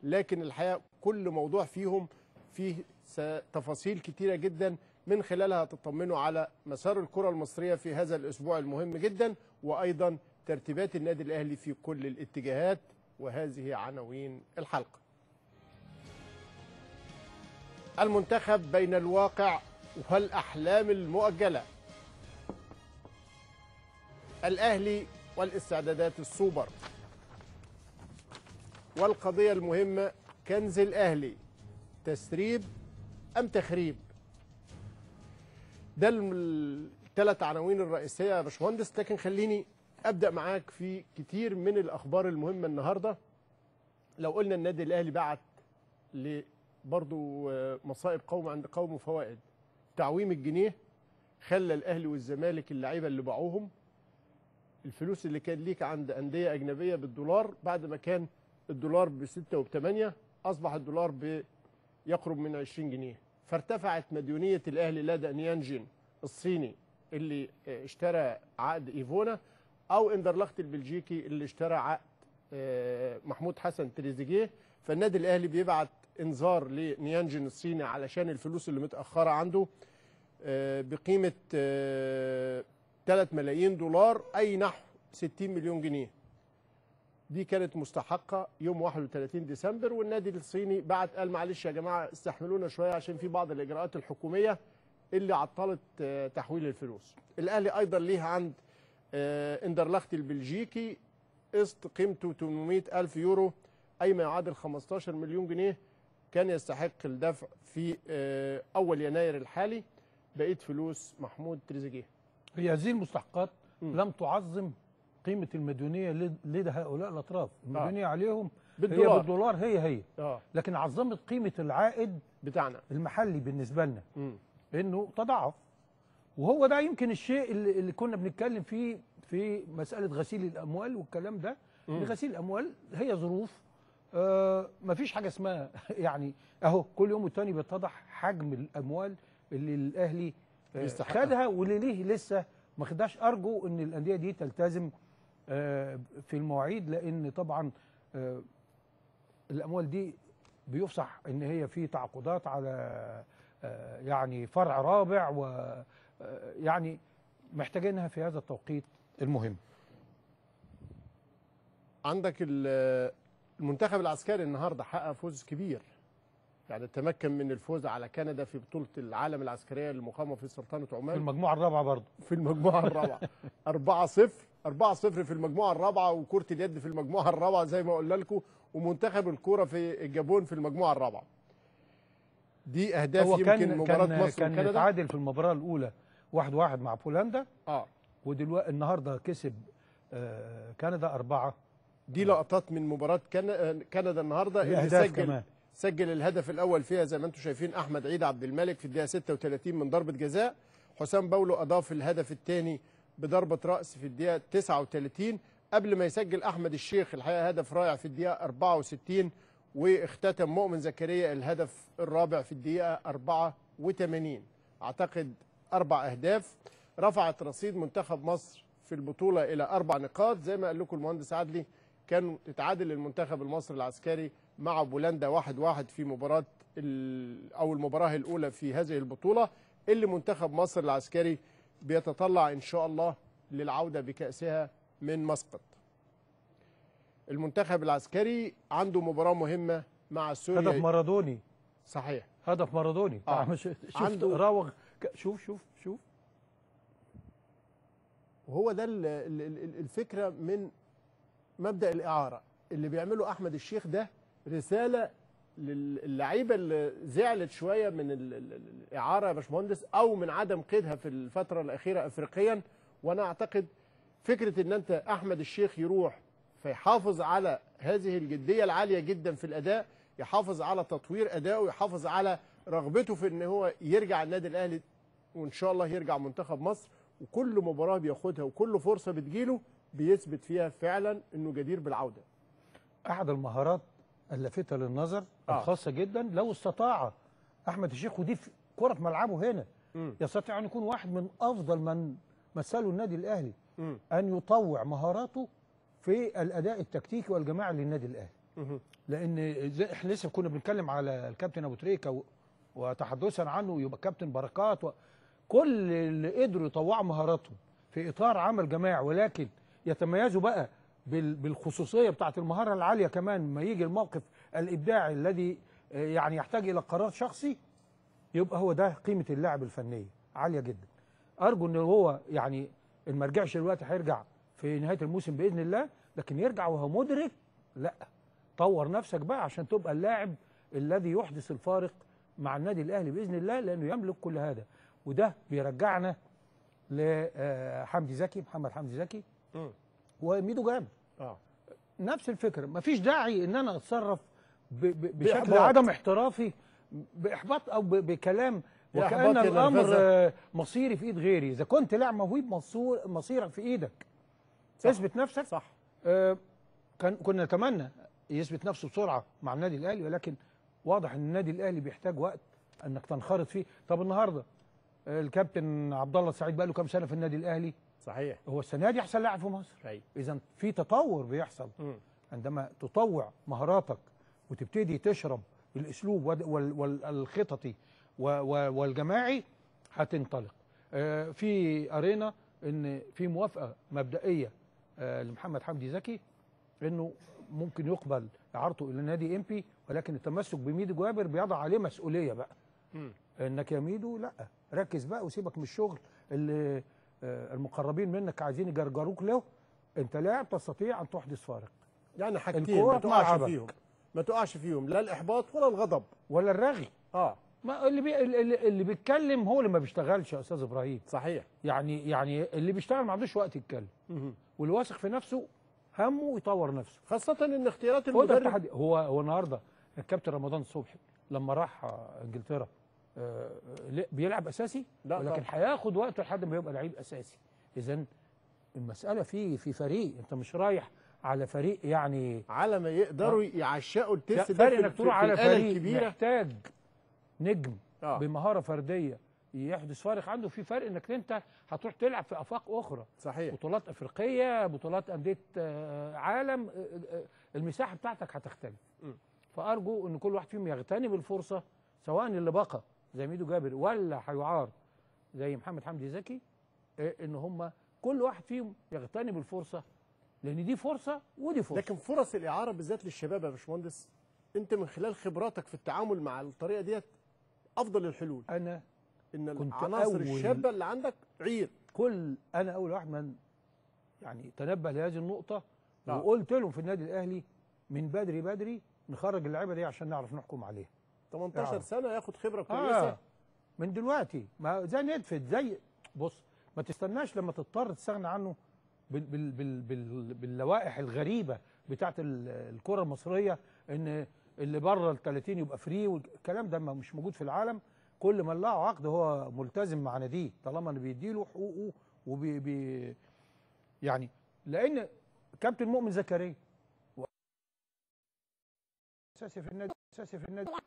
لكن الحقيقه كل موضوع فيهم فيه س- تفاصيل كتيره جدا من خلالها تطمنوا على مسار الكره المصريه في هذا الاسبوع المهم جدا وايضا ترتيبات النادي الاهلي في كل الاتجاهات وهذه عناوين الحلقه. المنتخب بين الواقع والاحلام المؤجله. الاهلي والاستعدادات السوبر. والقضيه المهمه كنز الاهلي تسريب ام تخريب؟ ده الثلاث عناوين الرئيسيه يا باشمهندس لكن خليني ابدا معاك في كتير من الاخبار المهمه النهارده لو قلنا النادي الاهلي بعت برضو مصائب قوم عند قوم وفوائد تعويم الجنيه خلى الاهلي والزمالك اللعيبه اللي باعوهم الفلوس اللي كان ليك عند انديه اجنبيه بالدولار بعد ما كان الدولار ب 6 وب 8 اصبح الدولار ب يقرب من 20 جنيه فارتفعت مديونيه الاهلي لدى نيانجين الصيني اللي اشترى عقد ايفونا او اندرلخت البلجيكي اللي اشترى عقد محمود حسن تريزيجيه فالنادي الاهلي بيبعت انذار لنيانجين الصيني علشان الفلوس اللي متاخره عنده بقيمه 3 ملايين دولار اي نحو 60 مليون جنيه دي كانت مستحقه يوم 31 ديسمبر والنادي الصيني بعت قال معلش يا جماعه استحملونا شويه عشان في بعض الاجراءات الحكوميه اللي عطلت تحويل الفلوس الاهلي ايضا ليه عند اندرلخت البلجيكي قسط قيمته 800 ألف يورو أي ما يعادل 15 مليون جنيه كان يستحق الدفع في أول يناير الحالي بقيت فلوس محمود تريزيجيه هي هذه المستحقات لم تعظم قيمة المديونية لدى هؤلاء الأطراف المديونية آه. عليهم بالدولار. هي بالدولار هي هي آه. لكن عظمت قيمة العائد بتاعنا المحلي بالنسبة لنا م. إنه تضاعف وهو ده يمكن الشيء اللي, اللي كنا بنتكلم فيه في مسألة غسيل الأموال والكلام ده إن غسيل الأموال هي ظروف آه مفيش حاجة اسمها يعني أهو كل يوم والتاني بيتضح حجم الأموال اللي الأهلي آه خدها واللي ليه لسه ما خدهاش أرجو إن الأندية دي تلتزم آه في المواعيد لأن طبعا آه الأموال دي بيفصح إن هي في تعاقدات على آه يعني فرع رابع و يعني محتاجينها في هذا التوقيت المهم عندك المنتخب العسكري النهارده حقق فوز كبير يعني تمكن من الفوز على كندا في بطوله العالم العسكريه المقامه في سلطنه عمان في المجموعه الرابعه برضه في المجموعه الرابعه 4 0 4 0 في المجموعه الرابعه وكره اليد في المجموعه الرابعه زي ما قلنا لكم ومنتخب الكوره في الجابون في المجموعه الرابعه دي اهداف هو يمكن كان مباراه كان مصر كان وكندا اتعادل في المباراه الاولى واحد واحد مع بولندا اه ودلوقتي النهارده كسب آه كندا أربعة دي لقطات من مباراه كن- كندا النهارده اللي الأهداف سجل كمان. سجل الهدف الاول فيها زي ما انتم شايفين احمد عيد عبد الملك في الدقيقه 36 من ضربه جزاء حسام باولو اضاف الهدف الثاني بضربه راس في الدقيقه 39 قبل ما يسجل احمد الشيخ الحقيقه هدف رائع في الدقيقه 64 واختتم مؤمن زكريا الهدف الرابع في الدقيقه 84 اعتقد اربع اهداف رفعت رصيد منتخب مصر في البطوله الى اربع نقاط زي ما قال لكم المهندس عدلي كان اتعادل المنتخب المصري العسكري مع بولندا واحد واحد في مباراة ال- أو المباراة الأولى في هذه البطولة اللي منتخب مصر العسكري بيتطلع إن شاء الله للعودة بكأسها من مسقط المنتخب العسكري عنده مباراة مهمة مع هدف سوريا مارادوني صحيح هدف مارادوني آه. مش شفت عنده- راوغ ك- شوف شوف شوف وهو ده ال- ال- ال- الفكرة من مبدأ الإعارة اللي بيعمله أحمد الشيخ ده رسالة للعيبة اللي زعلت شوية من ال- ال- ال- الإعارة يا باشمهندس أو من عدم قيدها في الفترة الأخيرة أفريقيا وأنا أعتقد فكرة إن أنت أحمد الشيخ يروح فيحافظ على هذه الجدية العالية جدا في الأداء يحافظ على تطوير أدائه يحافظ على رغبته في إن هو يرجع النادي الأهلي وإن شاء الله يرجع منتخب مصر وكل مباراة بياخدها وكل فرصة بتجيله بيثبت فيها فعلا إنه جدير بالعودة احد المهارات اللافتة للنظر آه. الخاصة جدا لو استطاع احمد الشيخ ودي في كرة في ملعبه هنا مم. يستطيع ان يكون واحد من افضل من مثلوا النادي الاهلي مم. ان يطوع مهاراته في الاداء التكتيكي والجماعي للنادي الاهلي مهم. لان زي احنا لسه كنا بنتكلم على الكابتن ابو تريكه و- وتحدثا عنه يبقى كابتن بركات و... كل اللي قدروا يطوعوا مهاراتهم في اطار عمل جماعي ولكن يتميزوا بقى بال... بالخصوصيه بتاعه المهاره العاليه كمان ما يجي الموقف الابداعي الذي آه، يعني يحتاج الى قرار شخصي يبقى هو ده قيمه اللاعب الفنيه عاليه جدا ارجو ان هو يعني إن ما رجعش دلوقتي هيرجع في نهايه الموسم باذن الله لكن يرجع وهو مدرك لا طور نفسك بقى عشان تبقى اللاعب الذي يحدث الفارق مع النادي الاهلي باذن الله لانه يملك كل هذا وده بيرجعنا لحمدي زكي محمد حمدي زكي مم. وميدو جابر اه نفس الفكره مفيش داعي ان انا اتصرف ب ب بشكل بإحباط. عدم احترافي باحباط او ب بكلام يا وكان إحباط يا الامر نرفزة. آه، مصيري في ايد غيري اذا كنت لاعب موهوب مصور مصيرك في ايدك صح. اثبت نفسك صح آه، كان كنا نتمنى يثبت نفسه بسرعه مع النادي الاهلي ولكن واضح ان النادي الاهلي بيحتاج وقت انك تنخرط فيه طب النهارده آه، الكابتن عبد الله السعيد بقى له كام سنه في النادي الاهلي صحيح هو السنه دي احسن لاعب في مصر ايوه اذا في تطور بيحصل مم. عندما تطوع مهاراتك وتبتدي تشرب الاسلوب وال- وال- والخططي و- و- والجماعي هتنطلق آه، في قرينا ان في موافقه مبدئيه آه، لمحمد حمدي زكي انه ممكن يقبل اعارته الى نادي امبي ولكن التمسك بميدو جابر بيضع عليه مسؤوليه بقى مم. انك يا ميدو لا ركز بقى وسيبك من الشغل اللي آه، المقربين منك عايزين يجرجروك له انت لاعب تستطيع ان تحدث فارق يعني حاجتين الكورة ما في تقعش ملعبك. فيهم ما تقعش فيهم لا الاحباط ولا الغضب ولا الرغي اه ما اللي بي اللي, اللي بيتكلم هو اللي ما بيشتغلش يا استاذ ابراهيم صحيح يعني يعني اللي بيشتغل ما عندوش وقت يتكلم مهم. واللي واثق في نفسه همه يطور نفسه خاصة ان اختيارات هو ده المدرب التحدي هو هو النهارده الكابتن رمضان صبحي لما راح آه، انجلترا آه، ل- بيلعب اساسي لا ولكن طبعا. هياخد وقته لحد ما يبقى لعيب اساسي اذا المساله في في فريق انت مش رايح على فريق يعني على ما يقدروا يعشقوا التست ده فرق في- انك في- تروح في على الآلة فريق الكبيرة محتاج نجم اه بمهاره فرديه يحدث فارق عنده في فرق انك انت هتروح تلعب في افاق اخرى صحيح بطولات افريقيه بطولات انديه آه، عالم آه، آه، المساحه بتاعتك هتختلف م. فارجو ان كل واحد فيهم يغتنم الفرصه سواء اللي بقى زي ميدو جابر ولا هيعار زي محمد حمدي زكي آه، ان هم كل واحد فيهم يغتنم الفرصه لان دي فرصه ودي فرصه لكن فرص الاعاره بالذات للشباب يا باشمهندس انت من خلال خبراتك في التعامل مع الطريقه ديت افضل الحلول انا ان كنت العناصر أول- الشابه اللي عندك عير كل انا اول واحد من يعني تنبه لهذه النقطه آه. وقلت لهم في النادي الاهلي من بدري بدري نخرج اللعيبه دي عشان نعرف نحكم عليها 18 آه. سنه ياخد خبره كويسه اه من دلوقتي ما زي ندفت زي بص ما تستناش لما تضطر تستغنى عنه بال بال بال بال باللوائح الغريبه بتاعت ال- الكره المصريه ان اللي بره ال 30 يبقى فري والكلام ده ما مش موجود في العالم كل من له عقد هو ملتزم مع ناديه طالما انه بيديله حقوقه وبي بي يعني لان كابتن مؤمن زكريا و- اساسي في النادي اساسي في النادي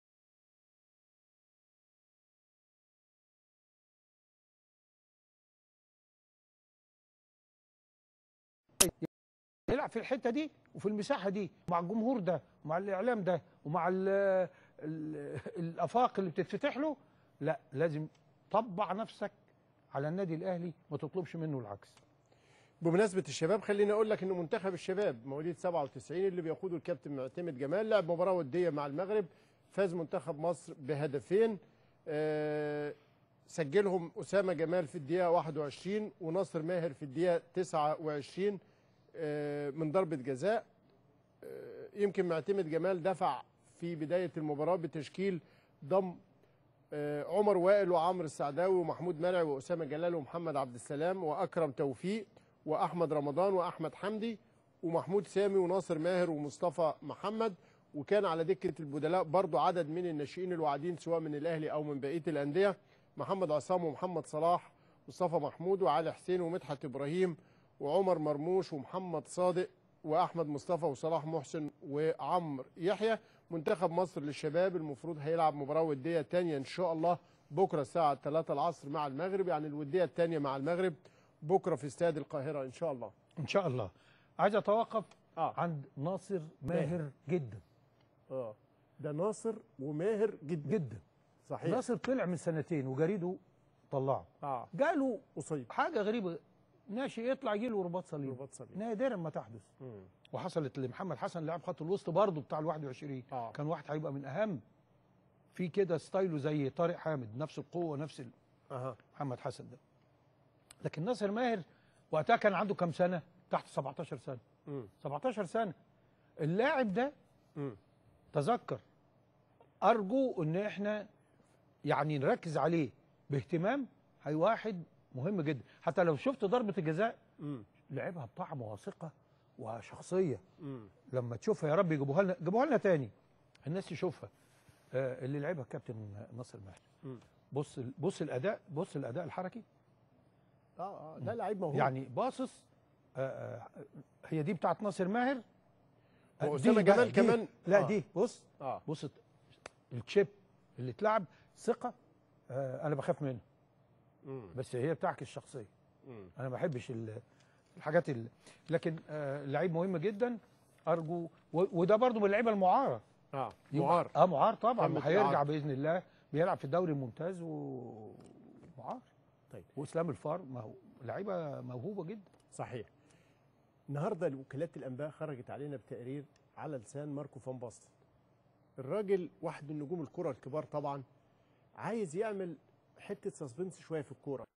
يلعب في الحته دي وفي المساحه دي مع الجمهور ده ومع الاعلام ده ومع ال ال الافاق اللي بتتفتح له لا لازم طبع نفسك على النادي الاهلي ما تطلبش منه العكس بمناسبه الشباب خليني اقول لك ان منتخب الشباب مواليد 97 اللي بيقوده الكابتن معتمد جمال لعب مباراه وديه مع المغرب فاز منتخب مصر بهدفين آه، سجلهم اسامه جمال في الدقيقه 21 وناصر ماهر في الدقيقه 29 آه، من ضربه جزاء آه، يمكن معتمد جمال دفع في بدايه المباراه بتشكيل ضم آه، عمر وائل وعمرو السعداوي ومحمود مرعي واسامه جلال ومحمد عبد السلام واكرم توفيق واحمد رمضان واحمد حمدي ومحمود سامي وناصر ماهر ومصطفى محمد وكان على دكه البدلاء برضو عدد من الناشئين الواعدين سواء من الاهلي او من بقيه الانديه محمد عصام ومحمد صلاح مصطفى محمود وعلي حسين ومدحت ابراهيم وعمر مرموش ومحمد صادق واحمد مصطفى وصلاح محسن وعمرو يحيى منتخب مصر للشباب المفروض هيلعب مباراه وديه تانية ان شاء الله بكره الساعه 3 العصر مع المغرب يعني الوديه الثانيه مع المغرب بكره في استاد القاهره ان شاء الله ان شاء الله عايز اتوقف اه عند ناصر ماهر جدا اه ده ناصر وماهر جدا جدا صحيح ناصر طلع من سنتين وجريده طلعه اه جاله اصيب حاجه غريبه ناشئ يطلع يجي له رباط صليبي رباط صليبي نادرا ما تحدث مم. وحصلت لمحمد حسن لاعب خط الوسط برضه بتاع ال 21 اه كان واحد هيبقى من اهم في كده ستايله زي طارق حامد نفس القوه نفس ال- اها محمد حسن ده لكن ناصر ماهر وقتها كان عنده كام سنه تحت 17 سنه مم. 17 سنه اللاعب ده مم. تذكر ارجو ان احنا يعني نركز عليه باهتمام هي واحد مهم جدا حتى لو شفت ضربه الجزاء مم. لعبها بطعم وثقه وشخصيه مم. لما تشوفها يا رب يجيبوها لنا جيبوها لنا تاني الناس تشوفها آه اللي لعبها الكابتن ناصر ماهر مم. بص ال- بص الاداء بص الاداء الحركي اه اه ده لعيب موهوب يعني باصص آه آه هي دي بتاعت ناصر ماهر آه، وأسامة دي بقى- جمال دي- كمان. لا آه. دي بص اه بص التشيب اللي اتلعب ثقه آه انا بخاف منها مم. بس هي بتاعك الشخصيه مم. انا ما بحبش ال- الحاجات اللي لكن آه لعيب مهم جدا ارجو و- وده برضو من اللعيبه المعاره اه يبقى- معار اه معار طبعا تم هيرجع الإعارة. باذن الله بيلعب في الدوري الممتاز ومعار طيب. واسلام الفار ما هو لعيبه موهوبه جدا صحيح النهارده وكالات الانباء خرجت علينا بتقرير على لسان ماركو فان باستن الراجل واحد من نجوم الكره الكبار طبعا عايز يعمل حته سسبنس شويه في الكوره